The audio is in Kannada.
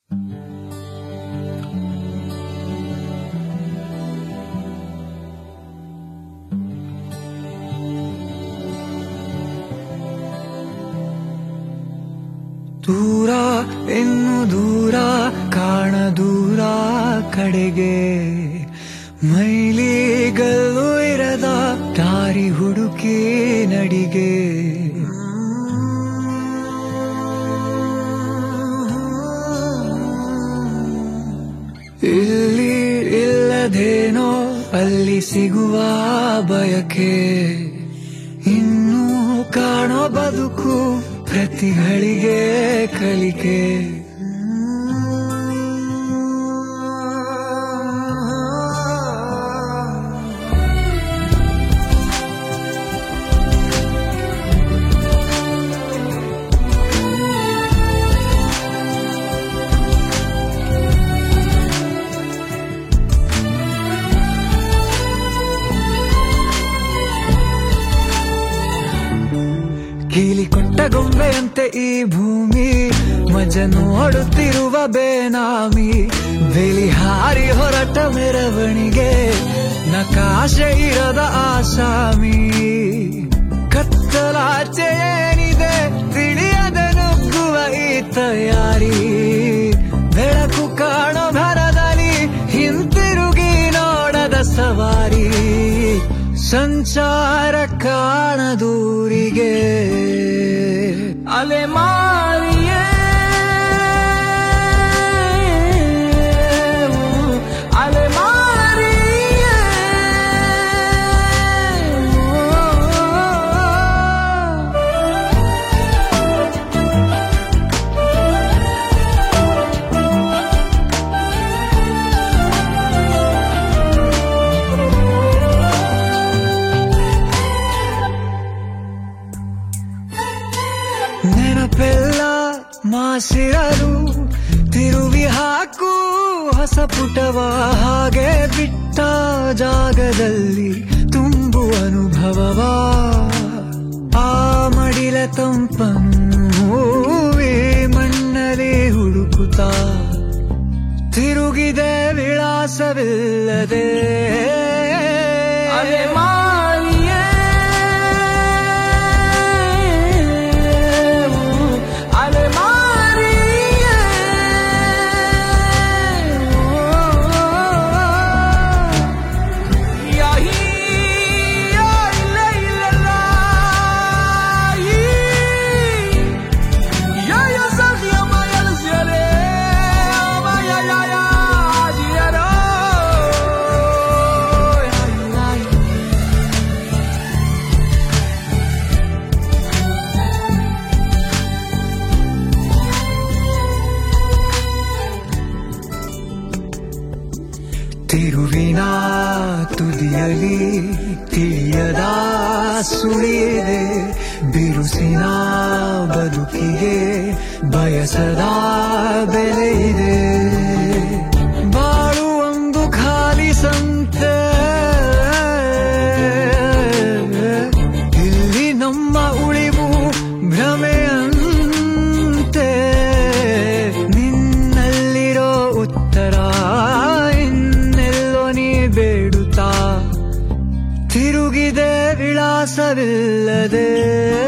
ದೂರ ಇನ್ನು ದೂರ ಕಾಣ ದೂರ ಕಡೆಗೆ ಮೈಲಿಗಲ್ಲು ಇರದ ದಾರಿ ಹುಡುಕಿ ನಡಿಗೆ ಇಲ್ಲಿ ಇಲ್ಲದೇನೋ ಅಲ್ಲಿ ಸಿಗುವ ಬಯಕೆ ಇನ್ನೂ ಕಾಣೋ ಬದುಕು ಪ್ರತಿಗಳಿಗೆ ಕಲಿಕೆ ಕೀಲಿ ಕೊಟ್ಟ ಗೊಂಬೆಯಂತೆ ಈ ಭೂಮಿ ಮಜ ನೋಡುತ್ತಿರುವ ಬೇನಾಮಿ ಬೆಲಿ ಹಾರಿ ಹೊರಟ ಮೆರವಣಿಗೆ ನಕಾಶೆ ಇರದ ಆಸಾಮಿ ಕತ್ತಲಾಚೆ ಏನಿದೆ ತಿಳಿಯದ ನುಗ್ಗುವ ಈ ತಯಾರಿ ಬೆಳಕು ಕಾಣೋ ಭರದಲ್ಲಿ ಹಿಂತಿರುಗಿ ನೋಡದ ಸವಾರಿ ಸಂಚಾರ ಕಾಣದೂರಿಗೆ ಅಲೆ ಮಾರಿಯೇ ಅಲೆ ಮಾರಿಯೇ ನೆನಪೆಲ್ಲ ಮಾಸಿರಲು ತಿರುವಿ ಹಾಕು ಹೊಸ ಪುಟವ ಹಾಗೆ ಬಿಟ್ಟ ಜಾಗದಲ್ಲಿ ತುಂಬು ಅನುಭವವ ಆ ಮಡಿಲ ತಂಪನ್ನು ಹೂವಿ ಮಣ್ಣಲ್ಲಿ ಹುಡುಕುತ್ತಾ ತಿರುಗಿದೆ ವಿಳಾಸವಿಲ್ಲದೆ ಅಲೆ ಮಾರಿಯೇ ಅಲೆ ಮಾರಿಯೇ ಯಾಹೀ ಯಾ ಇಲ್ಲ ಇಲ್ಲ ಈ Ya yo sabía Maya el cielo, Maya ya ya, diero. ತಿರುವಿನ ತುದಿಯಲಿ ತಿಳಿಯದ ಸುಳಿಯಿದೆ ಬಿರುಸಿನ ಬದುಕಿಗೆ ಬಯಸದ ಬೆಲೆ ಇದೆ ಬಾಳು ಒಂದು ಖಾಲಿ ಸಂತೆ ಇಲ್ಲಿ ನಮ್ಮ ಉಳಿವು ಭ್ರಮೆಯಂತೆ ನಿನ್ನಲ್ಲಿರೋ ಉತ್ತರ ಇನ್ನೆಲ್ಲೋ ನೀ ಬೇಡುತ್ತಾ ತಿರುಗಿದೆ ವಿಳಾಸವಿಲ್ಲದೆ